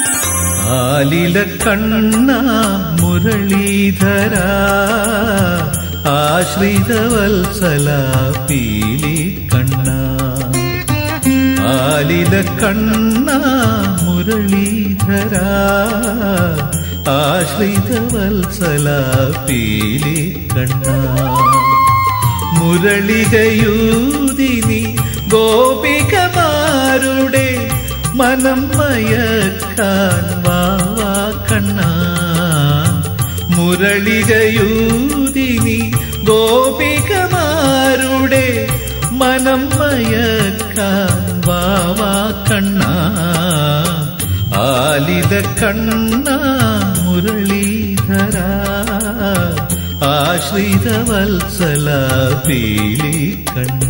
ആലില കണ്ണ മുരളീധര ആശ്രിത വത്സല പീലി കണ്ണ ആലില കണ്ണ മുരളീധര ആശ്രിത വത്സല പീലി കണ്ണ മുരളികയൂതിനി ഗോപികമാരുടെ മനം മയക്കാൻ വാവാ കണ്ണ മുരളികയൂതിനി ഗോപികമാരുടെ മനം മയക്കാൻ വാവാ കണ്ണ ആലിത കണ്ണ മുരളീധര ആശ്രിത വത്സല പീലി കണ്ണ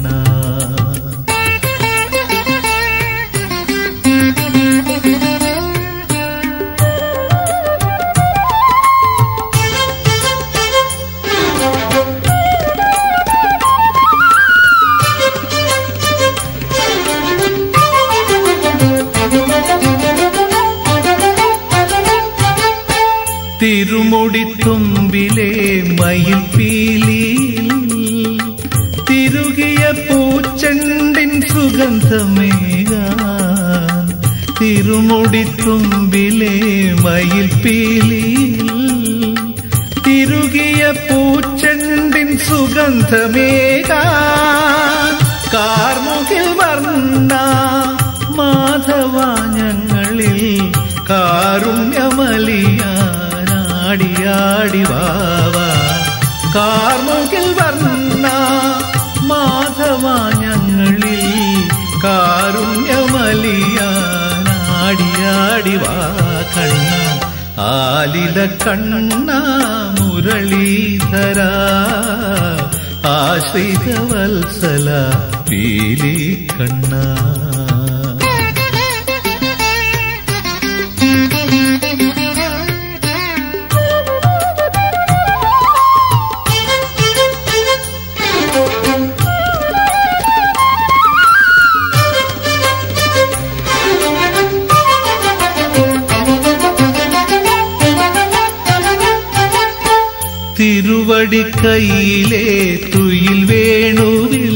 തിരുമുടിത്തുമ്പിലെ മയിൽ പീലിയിൽ തിരുകിയ പൂച്ചെണ്ടിൻ സുഗന്ധമേകാൻ തിരുമുടിത്തുമ്പിലെ മയിൽ പീലിയിൽ തിരുകിയ പൂച്ചെണ്ടിൻ സുഗന്ധമേകാൻ കാർമുകിൽ വർണ്ണ മാധവാഞ്ഞങ്ങളിൽ കാരുണ്യമലിയാനാടിയാടി വാവാ കാർമുകിൽ വർണ്ണ മാധവാഞ്ഞങ്ങളിൽ കാരുണ്യമലിയാനാടിയാടി വാ കണ്ണ ആലില കണ്ണ മുരളീധര ആശ്രിത വത്സല പീലി കണ്ണ തിരുവടിക്കൈയിലെ തുയിൽ വേണുവിൽ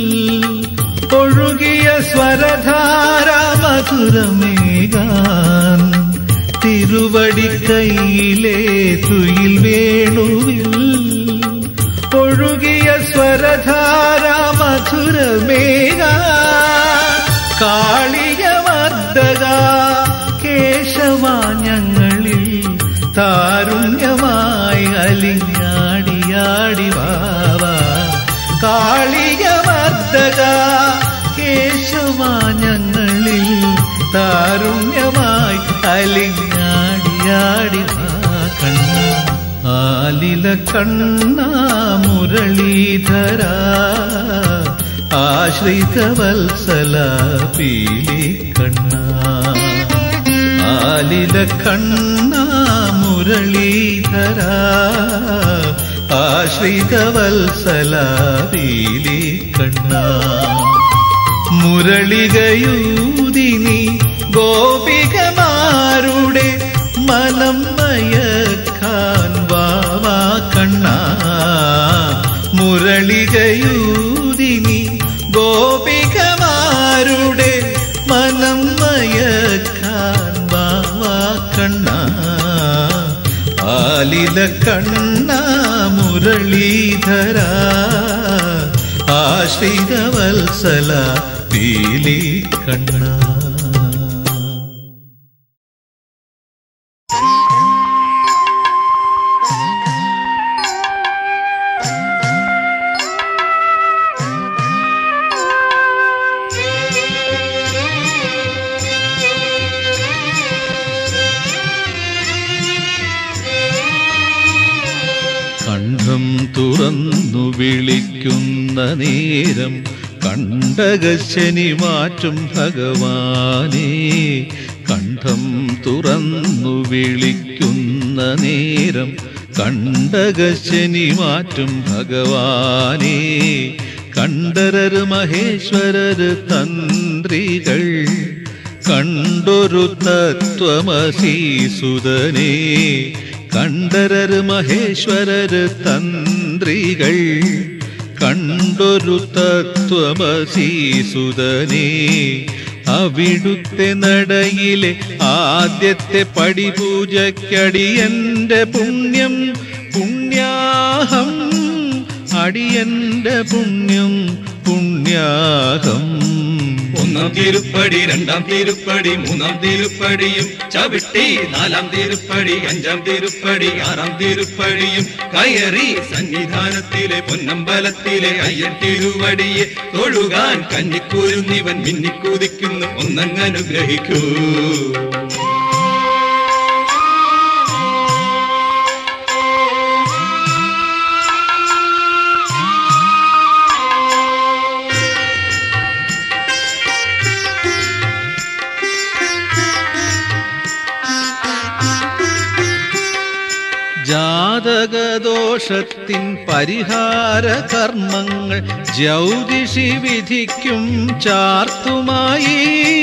ഒഴുകിയ സ്വരധാര മധുരമേകാൻ തിരുവടിക്കൈയിലെ തുയിൽ വേണുവിൽ ഒഴുകിയ സ്വരധാര മധുരമേകാൻ കാളിയമർദ്ദക കേശവാഞ്ഞങ്ങളിൽ താരുണ്യമായി അലിഞ്ഞാടിയാടി വാവാ കാളിയമർദ്ദക കേശവാഞ്ഞങ്ങളിൽ താരുണ്യമായി അലിഞ്ഞാടിയാടി വാ കണ്ണ ആലില കണ്ണ മുരളീധര ആശ്രിത വത്സല പീലി കണ്ണ ആലില കണ്ണ മുരളീധര ആശ്രിത വത്സല പീലി കണ്ണ മുരളികയൂതിനി ഗോപികമാരുടെ മനം മയക്കാൻ വാവാ കണ്ണ മുരളികയൂതിനി ഗോപികമാരുടെ മനം മയക്കാൻ വാവാ കണ്ണ ആലില കണ്ണ മുരളീധര ആശ്രിത വത്സല പീലി കണ്ണ കണ്ഠം തുറന്നു വിളിക്കുന്ന നേരം കണ്ടകശനി മാറ്റും ഭഗവാനേ കണ്ഠം തുറന്നു വിളിക്കുന്ന നേരം കണ്ടകശനി മാറ്റും ഭഗവാനേ കണ്ഠരര് മഹേശ്വരര് തന്ത്രികൾ കണ്ടൊരു തത്വമസീസുതനെ കണ്ടരര് മഹേശ്വരര് തന്ത്രികൾ കണ്ടൊരു തത്വമസീസുതനെ അവിടുത്തെ നടയിലെ ആദ്യത്തെ പടിപൂജയ്ക്കടിയന്റെ പുണ്യം പുണ്യാഹം അടിയന്റെ പുണ്യം പുണ്യാഹം ഒന്നാം തിരുപ്പടി രണ്ടാം തിരുപ്പടി മൂന്നാം തിരുപ്പടിയും ചവിട്ടി നാലാം തിരുപ്പടി അഞ്ചാം തിരുപ്പടി ആറാം തിരുപ്പടിയും കയറി സന്നിധാനത്തിലെ പൊന്നമ്പലത്തിലെ അയ്യൻ തിരുവടിയെ തൊഴുകാൻ കന്നിക്കുരുന്നിവൻ മിന്നിക്കുതിക്കുന്നു ഒന്നങ്ങനുഗ്രഹിക്കൂ ജാതകദോഷത്തിൻ പരിഹാര കർമ്മങ്ങൾ ജ്യോതിഷി വിധിക്കും ചാർത്തുമായി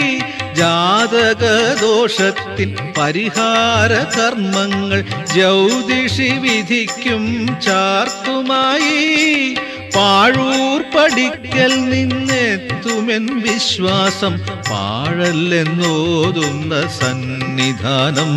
ജാതകദോഷത്തിൻ പരിഹാര കർമ്മങ്ങൾ ജ്യോതിഷി വിധിക്കും ചാർത്തുമായി പാഴൂർ പടിക്കൽ നിന്നെത്തുമെൻ വിശ്വാസം പാഴല്ലെന്നോതുന്ന സന്നിധാനം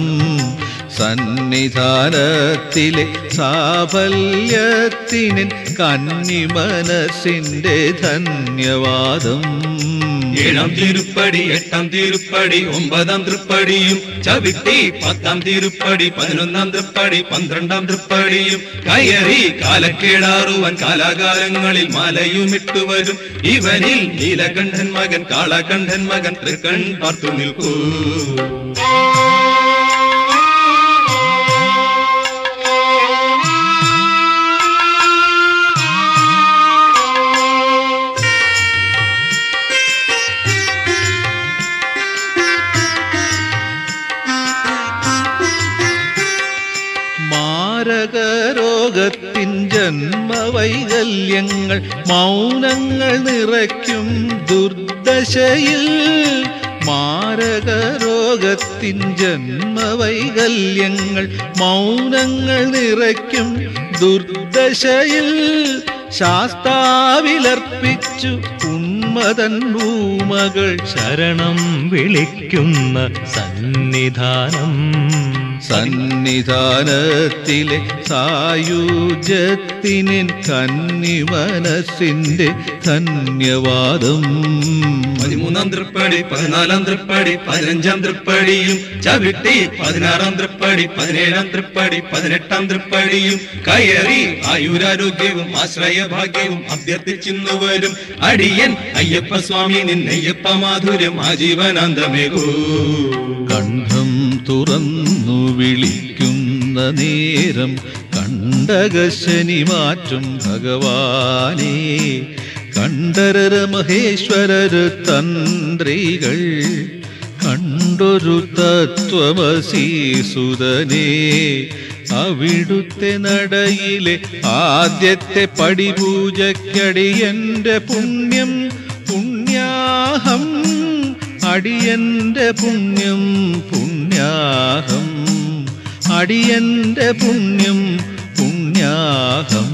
സന്നിധാനത്തിലെ സാഫല്യത്തിനൻ കന്നിമനസിന്റെ ധന്യവാദം ഏഴാം തിരുപ്പടി എട്ടാം തിരുപ്പടി ഒമ്പതാം തൃപ്പടിയും ചവിട്ടി പത്താം തിരുപ്പടി പതിനൊന്നാം തൃപ്പടി പന്ത്രണ്ടാം തൃപ്പടിയും കയറി കാലക്കേടാറുവൻ കാലാകാലങ്ങളിൽ മാലയുമിട്ടു വരും ഇവനിൽ നീലകണ്ഠൻ മകൻ കാളകണ്ഠൻ മകൻ തൃക്കൺ പാർത്തു നിൽക്കൂ മാരകരോഗത്തിൻ ജന്മവൈകല്യങ്ങൾ മൗനങ്ങൾ നിറയ്ക്കും ദുർദശയിൽ മാരകരോഗത്തിൻ ജന്മവൈകല്യങ്ങൾ മൗനങ്ങൾ നിറയ്ക്കും ദുർദശയിൽ ശാസ്താവിലർപ്പിച്ചു ഉന്മതൻ ഭൂമകൾ ശരണം വിളിക്കുന്ന സന്നിധാനം സന്നിധാനത്തിലെ സായുജ്യത്തിനിൻ കന്നിമനസിന്റെ ധന്യവാദം പതിമൂന്നാം തൃപ്പടി പതിനാലാം തൃപ്പടി പതിനഞ്ചാം തൃപ്പടിയും ചവിട്ടി പതിനാറാം തൃപ്പടി പതിനേഴാം തൃപ്പടി പതിനെട്ടാം തൃപ്പടിയും കയറി ആയുരാരോഗ്യവും ആശ്രയഭാഗ്യവും അഭ്യർത്ഥിച്ചിന്നു വരും അടിയൻ അയ്യപ്പ സ്വാമി നിന്നയ്യപ്പ മാധുര്യം ആജീവനാന്തമേകൂ കണ്ഠം തുറന്നു വിളിക്കുന്ന നേരം കണ്ടകശനി മാറ്റും ഭഗവാനേ കണ്ടരര മഹേശ്വരര് തന്ത്രികൾ കണ്ടൊരു തത്വമസീസുതനെ അവിടുത്തെ നടയിലെ ആദ്യത്തെ പടിപൂജയ്ക്കടിയന്റെ പുണ്യം പുണ്യാഹം അടിയന്റെ പുണ്യം പുണ്യാഹം അടിയന്റെ പുണ്യം പുണ്യാഹം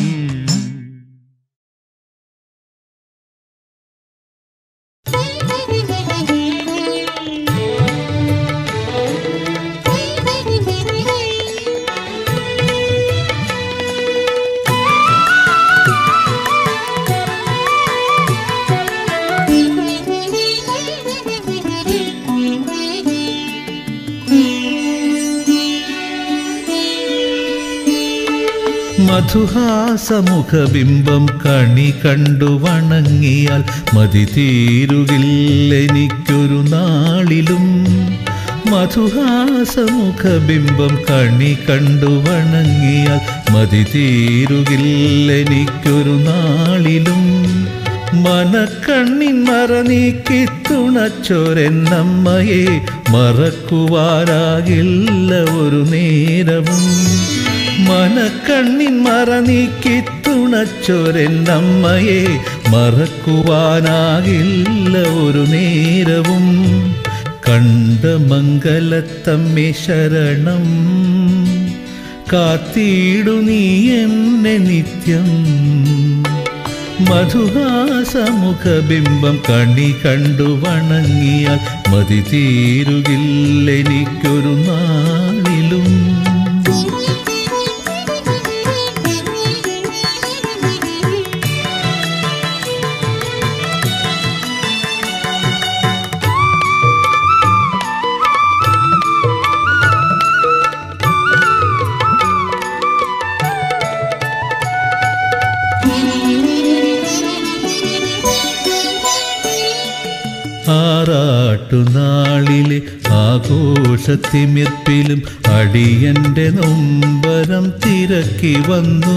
മധുഹാസമുഖബിംബം കണി കണ്ടു വണങ്ങിയാൽ മതി തീരുകില്ലെനിക്കൊരു നാളിലും മധുഹാസമുഖബിംബം കണി കണ്ടു വണങ്ങിയാൽ മതി തീരുകില്ലെനിക്കൊരു നാളിലും മനക്കണ്ണിൻ മറ നീക്കി തുണച്ചോരെന്നമ്മയെ മറക്കുവാനാകില്ല ഒരു നേരവും മനക്കണ്ണിൻ മറ നീക്കി തുണച്ചോരെന്നമ്മയെ മറക്കുവാനാകില്ല ഒരു നേരവും കണ്ട മംഗലത്തമ്മേ ശരണം കാത്തിടു നീ എന്നെ നിത്യം മധുഹാസമുഖബിംബം കണി കണ്ടു വണങ്ങിയാൽ മതി തീരുകില്ലെനിക്കൊരു നാളിലും ആറാട്ടുനാളിലെ ആഘോഷത്തിമിർപ്പിലും അടിയന്റെ നൊമ്പരം തിരക്കി വന്നു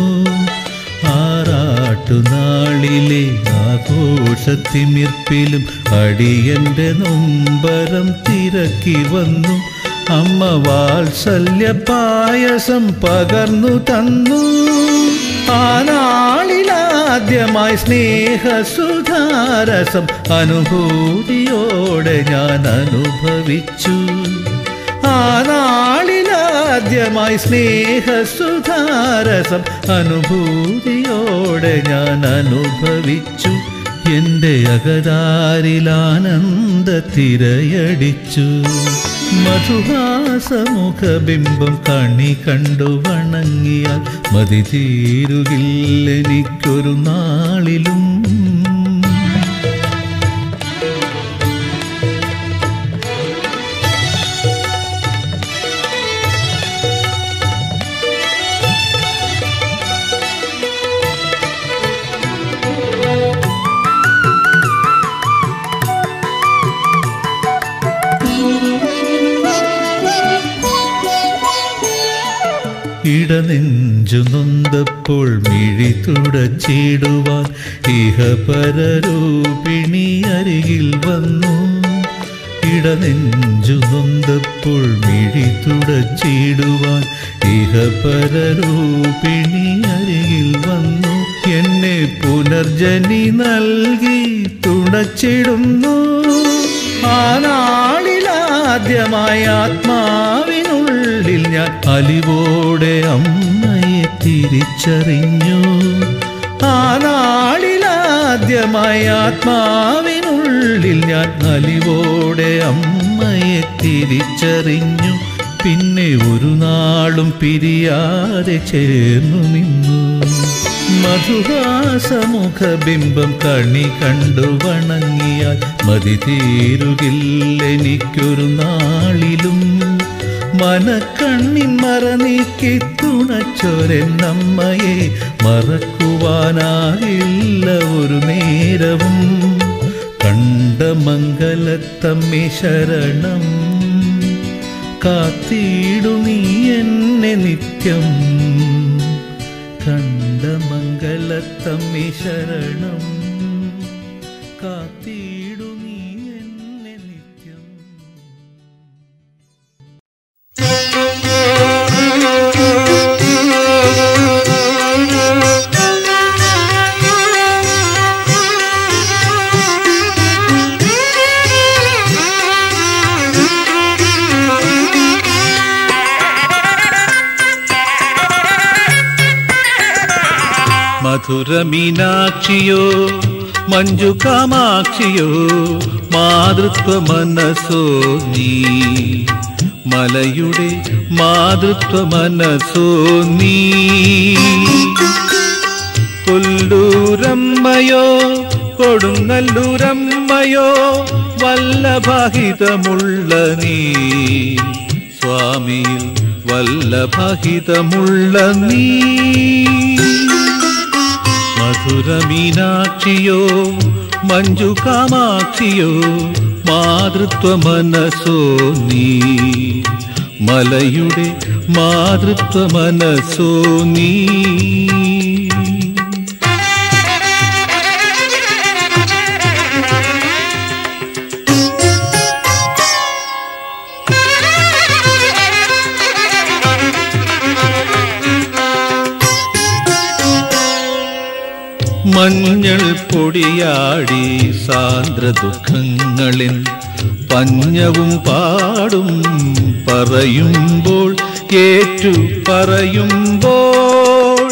ആറാട്ടുനാളിലെ ആഘോഷത്തിമിർപ്പിലും അടിയന്റെ നൊമ്പരം തിരക്കി വന്നു അമ്മ വാത്സല്യ പായസം പകർന്നു തന്നു ആ നാളിലാദ്യമായി സ്നേഹസുധാരസം അനുഭൂതിയോടെ ഞാൻ അനുഭവിച്ചു ആ നാളിലാദ്യമായി സ്നേഹസുധാരസം അനുഭൂതിയോടെ ഞാൻ അനുഭവിച്ചു എൻ്റെ അകതാരിലാനന്ദ തിരയടിച്ചു മധുഹാസമുഖബിംബം കണി കണ്ടു വണങ്ങിയാൽ മതി തീരുകില്ലെനിക്കൊരു നാളിലും ഇടനെഞ്ചു നൊന്തപ്പോൾ മിഴി തുടച്ചിടുവാൻ ഇഹപരരൂപിണി അരികിൽ വന്നു ഇടനെഞ്ചു നൊന്തപ്പോൾ മിഴി തുടച്ചിടുവാൻ ഇഹപരരൂപിണി അരികിൽ വന്നു എന്നെ പുനർജനി നൽകി തുണച്ചിടുന്നു ആ നാളിലാദ്യമായ ആത്മാവിനുള്ളിൽ ഞാൻ അലിവോടെ അമ്മയെ തിരിച്ചറിഞ്ഞു ആ നാളിലാദ്യമായ ആത്മാവിനുള്ളിൽ ഞാൻ അലിവോടെ അമ്മയെ തിരിച്ചറിഞ്ഞു പിന്നെ ഒരു നാളും പിരിയാതെ ചേർന്നു നിന്നു മധുഹാസമുഖബിംബം കണി കണ്ടു വണങ്ങിയാൽ മതി തീരുകില്ലെനിക്കൊരു നാളിലും മനക്കണ്ണിൻ മറനീക്കി തുണച്ചൊരെന്നമ്മയെ മറക്കുവാനാകില്ല ഒരു നേരവും കണ്ട മംഗലത്തമ്മി ശരണം കാത്തിടു നീ എന്നെ നിത്യം കണ്ട മംഗലത്തമ്മി ശരണം കാത്തിടു നീ എന്നെ നിത്യം മധുര മീനാക്ഷിയോ മഞ്ജു കാമാക്ഷിയോ മാതൃത്വ മനസ്സോ നീ മലയുടെ മാതൃത്വ മനസ്സോ നീ കൊല്ലൂരമ്മയോ കൊടുങ്ങല്ലൂരമ്മയോ വല്ലഭഹിതമുള്ള നീ സ്വാമിയിൽ വല്ലഭഹിതമുള്ള നീ മധുര മീനാക്ഷിയോ മഞ്ജു കാമാക്ഷിയോ മാതൃത്വ മനസ്സോ നീ മലയുടെ മാതൃത്വ മനസ്സോ നീ മഞ്ഞൾ പൊടിയാടി സാന്ദ്ര ദുഃഖങ്ങളിൽ പഞ്ഞവും പാടും പറയുമ്പോൾ ഏറ്റു പറയുമ്പോൾ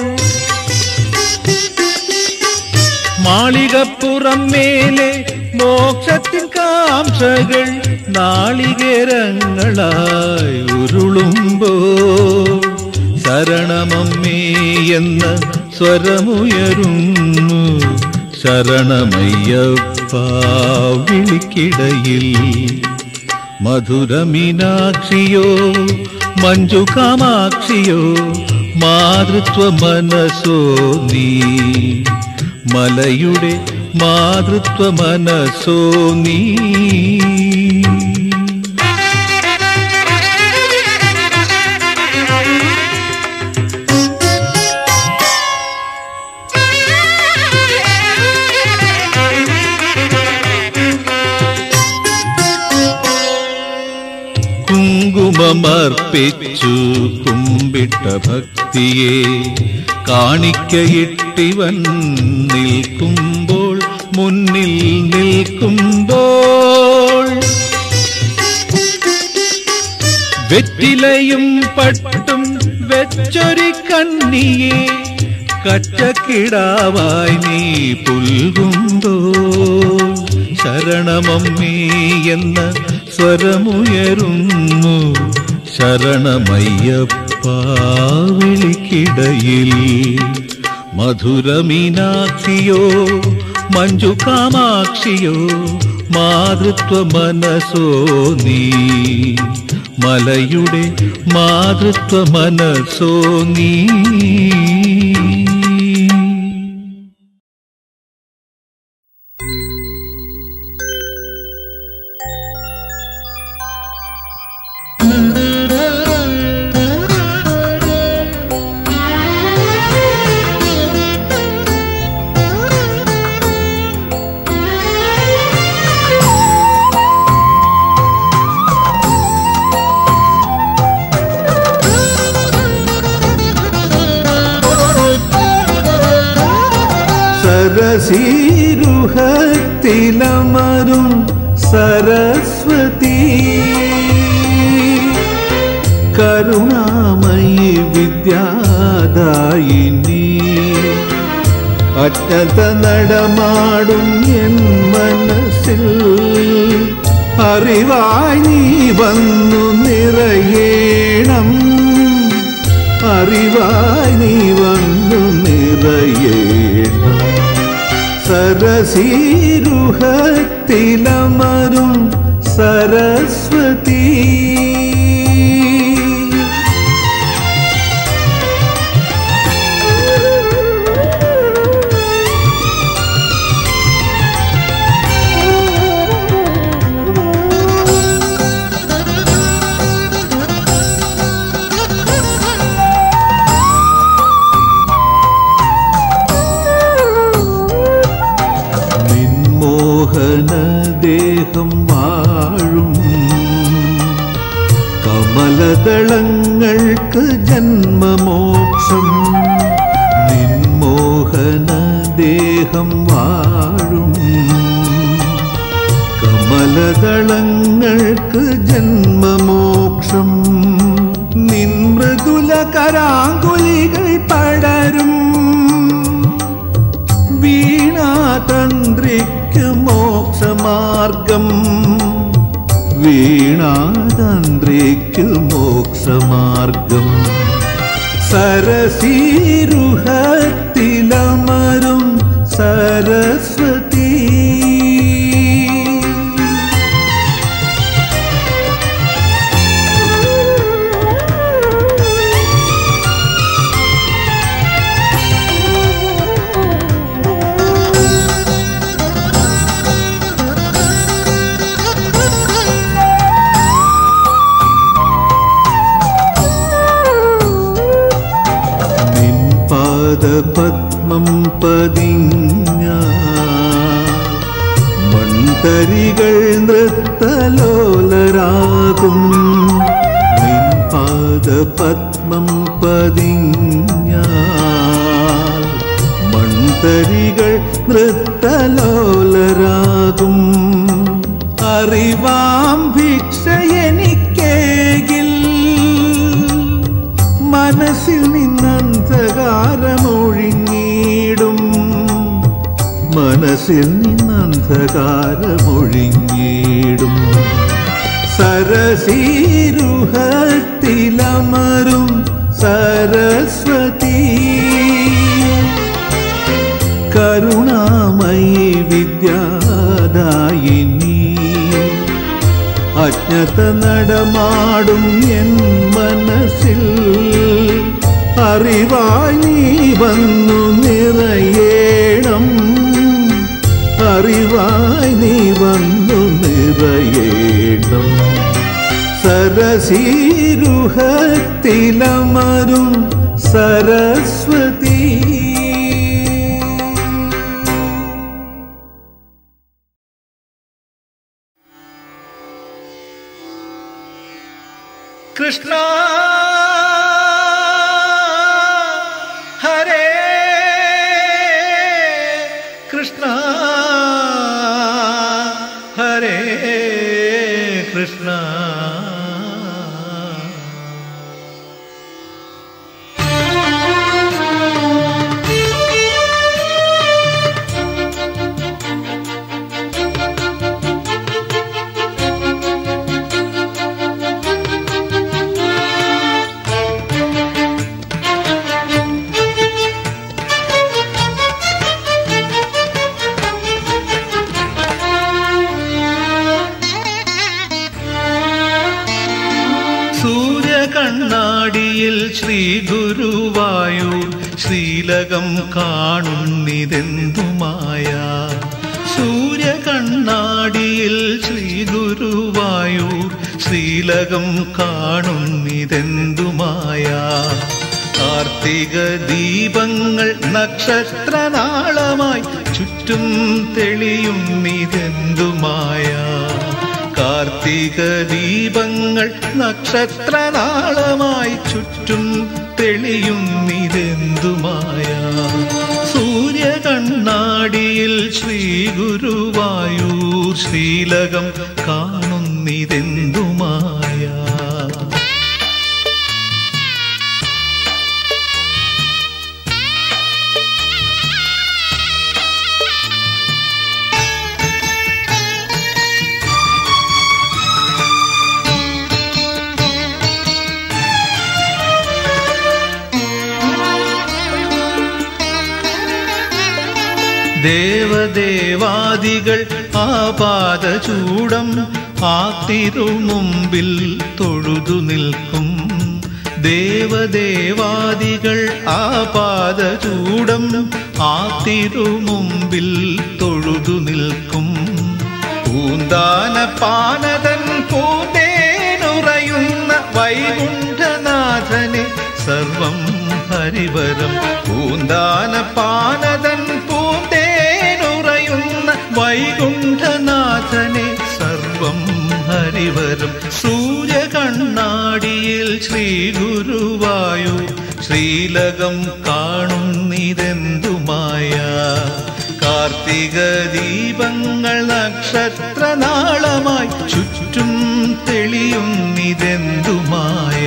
മാളികപ്പുറം മേലെ മോക്ഷത്തിൻ കാംക്ഷകൾ നാളികേരങ്ങളായി ഉരുളുമ്പോൾ ശരണമമ്മേ എന്ന സ്വരമുയരുന്നു ശരണമയ്യപ്പ വിളിക്കിടയിൽ മധുരമീനാക്ഷിയോ മഞ്ജു കാമാക്ഷിയോ മാതൃത്വ മനസ്സോ നീ മലയുടെ മാതൃത്വ മനസ്സോ നീ കുങ്കുമമർപ്പിച്ചു കുമ്പിട്ട ഭക്തിയെ കാണിക്കയിട്ടിവൻ നിൽക്കുമ്പോൾ മുന്നിൽ നിൽക്കുമ്പോൾ വെറ്റിലയും പട്ടും വെച്ചൊരു കണ്ണിയെ കച്ചക്കിടാവായി നീ പുൽകുമ്പോ ശരണമമ്മേ എന്ന സ്വരമുയരുന്നു ശരണമയ്യപ്പ വിളിക്കിടയിൽ മധുരമീനാക്ഷിയോ മഞ്ജു കാമാക്ഷിയോ മാതൃത്വ മനസ്സോ നീ മലയുടെ മാതൃത്വ മനസ്സോ നീ സരസീരുഹത്തിലമരും സരസ്വതി കരുണാമയി വിദ്യാദായിനി അറ്റത നടമാടും എൻ മനസ്സിൽ അറിവായി നീ വന്നു നിറയേണം അറിവായി നീ വന്നു നിറയേണം സരസീരുഹത്തിലമരും സരസ്വതി നിൻമോഹന ദേഹം വാഴും കമലദളങ്ങൾക്ക് ജന്മമോക്ഷം നിൻമോഹന ദേഹം വാഴും കമലദളങ്ങൾക്ക് ജന്മമോക്ഷം നിൻ മൃദുല കരാങ്കുലികൾ പടരും വീണാതന്ത്രിക്ക് മോക്ഷമാർഗം വീണാതന്ത്രിക്ക് മോക്ഷമാർഗം സരസീരുഹത്തിലമരും സരസ്വതി നിൻ പാദപത്മം പതിഞ്ഞ മൺതരികൾ നൃത്തലോലരാകും നിൻ പാദപത്മം പതിഞ്ഞ മൺതരികൾ നൃത്തലോലരാകും അറിവാം ഭിക്ഷ എനിക്കേകിൽ മനസ്സിൽ നിന്നന്ധകാരമൊഴിഞ്ഞിടും മനസ്സിൽ നിന്നന്ധകാരമൊഴിഞ്ഞിടും സരസീരുഹത്തിലമരും സരസ്വതി കരുണാമയി വിദ്യാദായിനി അജ്ഞത നടമാടും എൻ മനസ്സിൽ അറിവായി നീ വന്നു നിറയേണം അറിവായി നീ വന്നു നിറയേണം സരസീരുഹത്തിലമരും സരസ്വതി കൃഷ്ണ ഹരേ കൃഷ്ണ ഹരേ കൃഷ്ണ സൂര്യകണ്ണാടിയിൽ ശ്രീ ഗുരുവായൂർ ശ്രീലകം കാണുന്നിതെന്തുമായ സൂര്യകണ്ണാടിയിൽ ശ്രീ ഗുരുവായൂർ ശ്രീലകം കാണുന്നിതെന്തുമായ കാർത്തിക ദീപങ്ങൾ നക്ഷത്രനാളമായി ചുറ്റും തെളിയുന്നിതെന്തുമായ കാർത്തിക ദീപങ്ങൾ നക്ഷത്രനാളമായി ചുറ്റും തെളിയുന്നിതെന്തുമായ സൂര്യകണ്ണാടിയിൽ ശ്രീ ഗുരുവായൂർ ശ്രീലകം കാണുന്നിതെന്തുമായ ദേവദേവാദികൾ ആപാദചൂടം ആ തിരുമുമ്പിൽ തൊഴുതു നിൽക്കും ദേവദേവാദികൾ ആപാദചൂടം ആ തിരുമുമ്പിൽ തൊഴുതു നിൽക്കും പൂന്താന പാനതൻ പൂന്തേനുറയുന്ന വൈകുണ്ഠനാഥനെ സർവം ഹരിവരം പൂന്താന പാനതൻ പൂന്തേനുറയുന്ന വൈകുണ്ഠനാഥനെ സർവം ഹരിവരം സൂര്യകണ്ണാടിയിൽ ശ്രീ ഗുരുവായു ശ്രീലകം കാണുന്നിതെന്തുമായ കാർത്തിക ദീപങ്ങൾ നക്ഷത്രനാളമായി ചുറ്റും തെളിയുന്നിതെന്തുമായ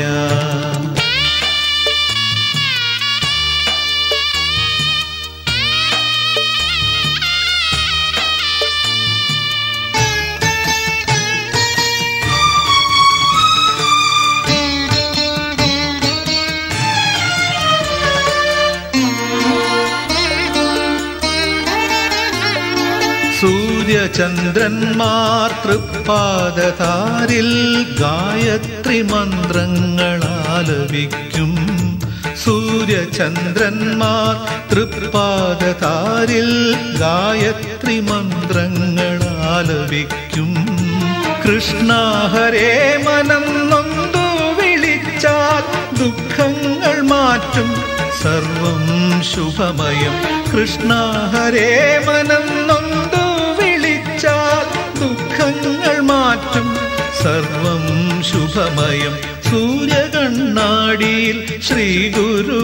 സൂര്യചന്ദ്രന്മാർ തൃപ്പാദതാരിൽ ഗായത്രി മന്ത്രങ്ങൾ ആലപിക്കും സൂര്യചന്ദ്രന്മാർ തൃപ്പാദതാരിൽ ഗായത്രി മന്ത്രങ്ങൾ ആലപിക്കും കൃഷ്ണ ഹരേ മനം നൊന്തു വിളിച്ചാൽ ദുഃഖങ്ങൾ മാറ്റും സർവം ശുഭമയം കൃഷ്ണ ഹരേ മനം നൊന്തു വിളിച്ചാൽ ദുഃഖങ്ങൾ മാറ്റും സർവം ശുഭമയം സൂര്യകണ്ണാടിയിൽ ശ്രീ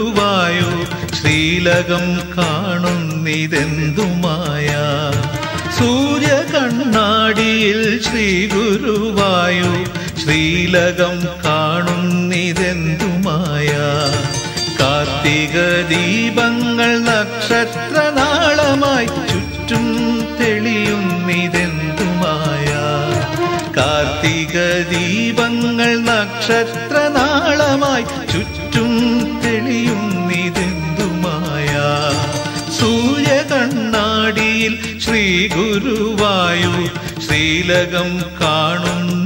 ഗുരുവായൂർ ശ്രീലകം കാണുന്നിതെന്തുമായ സൂര്യ കണ്ണാടിയിൽ ശ്രീ ഗുരുവായു ശ്രീലകം കാണുന്നിതെന്തുമായ കാർത്തിക ദീപങ്ങൾ നക്ഷത്രനാളമായി ചുറ്റും തെളിയുന്നിതെന്തുമായ കാർത്തിക ദീപങ്ങൾ നക്ഷത്രനാളമായി ചുറ്റും തെളിയുന്നിതെന്തുമായ സൂര്യ കണ്ണാടിയിൽ ശ്രീ ഗുരുവായു ശ്രീലകം കാണുന്ന